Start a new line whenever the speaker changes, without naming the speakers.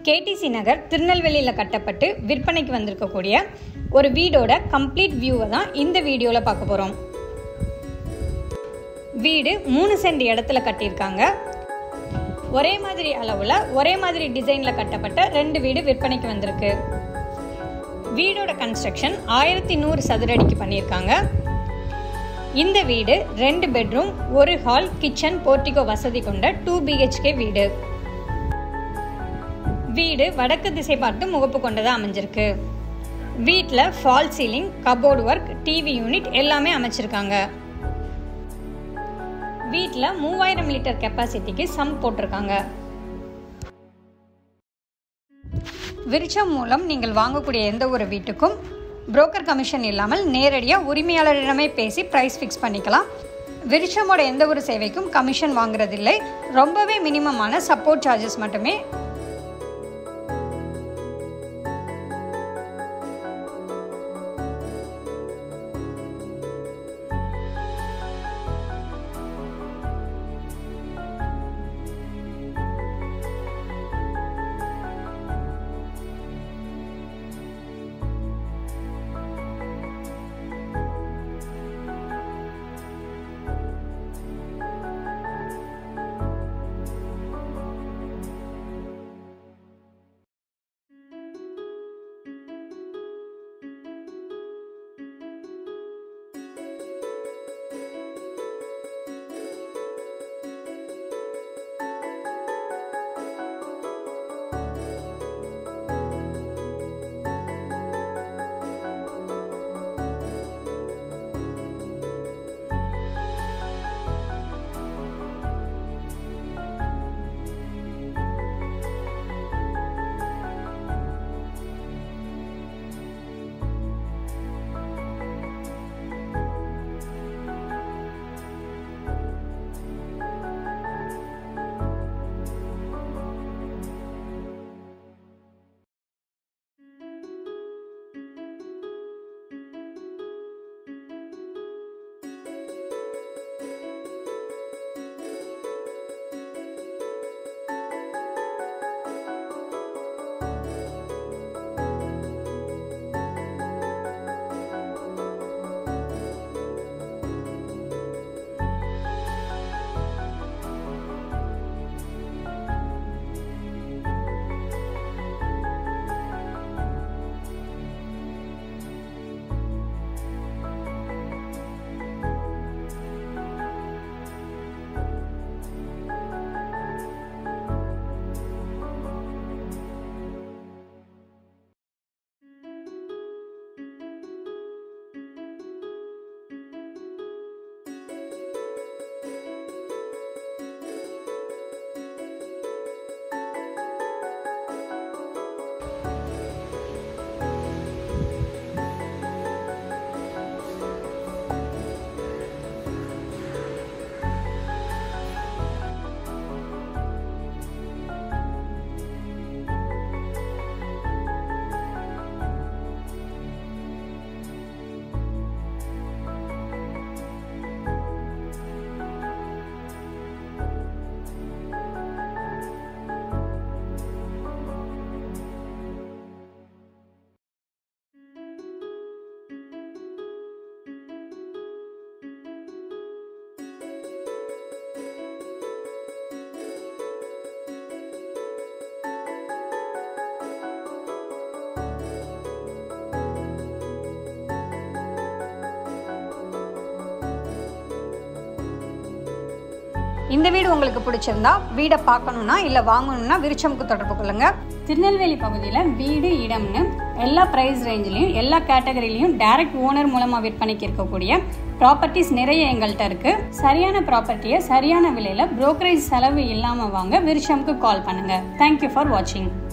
KTC நகர் திருநெல்வேலியில் கட்டப்பட்டு விற்பனைக்கு வந்திருக்கக்கூடிய ஒரு வீடோட கம்ப்ளீட் வியூவை தான் இந்த வீடியோவில் பார்க்க போகிறோம் வீடு மூணு சென்ட் இடத்துல கட்டியிருக்காங்க ஒரே மாதிரி அளவில் ஒரே மாதிரி டிசைனில் கட்டப்பட்ட ரெண்டு வீடு விற்பனைக்கு வந்திருக்கு வீடோட கன்ஸ்ட்ரக்ஷன் ஆயிரத்தி நூறு சதுரடிக்கு பண்ணியிருக்காங்க இந்த வீடு ரெண்டு பெட்ரூம் ஒரு ஹால் கிச்சன் போர்ட்டிகோ வசதி கொண்ட டூ பிஹெச்கே வீடு வீடு வடக்கு திசை பார்த்து முகப்பு கொண்டதாக அமைஞ்சிருக்கு வீட்டில் false ceiling cupboard work TV unit எல்லாமே அமைச்சிருக்காங்க வீட்டில் மூவாயிரம் லிட்டர் கெப்பாசிட்டிக்கு சம் போட்டிருக்காங்க விருச்சம் மூலம் நீங்கள் வாங்கக்கூடிய எந்த ஒரு வீட்டுக்கும் புரோக்கர் கமிஷன் இல்லாமல் நேரடியாக உரிமையாளரிடமே பேசி ப்ரைஸ் ஃபிக்ஸ் பண்ணிக்கலாம் விருச்சமோட எந்த ஒரு சேவைக்கும் கமிஷன் வாங்குறதில்லை ரொம்பவே மினிமமான சப்போர்ட் சார்ஜஸ் மட்டுமே இந்த வீடு உங்களுக்கு பிடிச்சிருந்தா வீடை பார்க்கணுன்னா இல்லை வாங்கணும்னா விருச்சமுக்கு தொடர்பு கொள்ளுங்க திருநெல்வேலி பகுதியில் வீடு இடம்னு எல்லா ப்ரைஸ் ரேஞ்சிலையும் எல்லா கேட்டகரிலையும் டைரக்ட் ஓனர் மூலமாக விற்பனைக்கு இருக்கக்கூடிய ப்ராப்பர்ட்டிஸ் நிறைய எங்கள்கிட்ட இருக்குது சரியான ப்ராப்பர்ட்டியை சரியான விலையில் brokerage செலவு இல்லாமல் வாங்க விருச்சமுக்கு கால் பண்ணுங்கள் தேங்க்யூ ஃபார் வாட்சிங்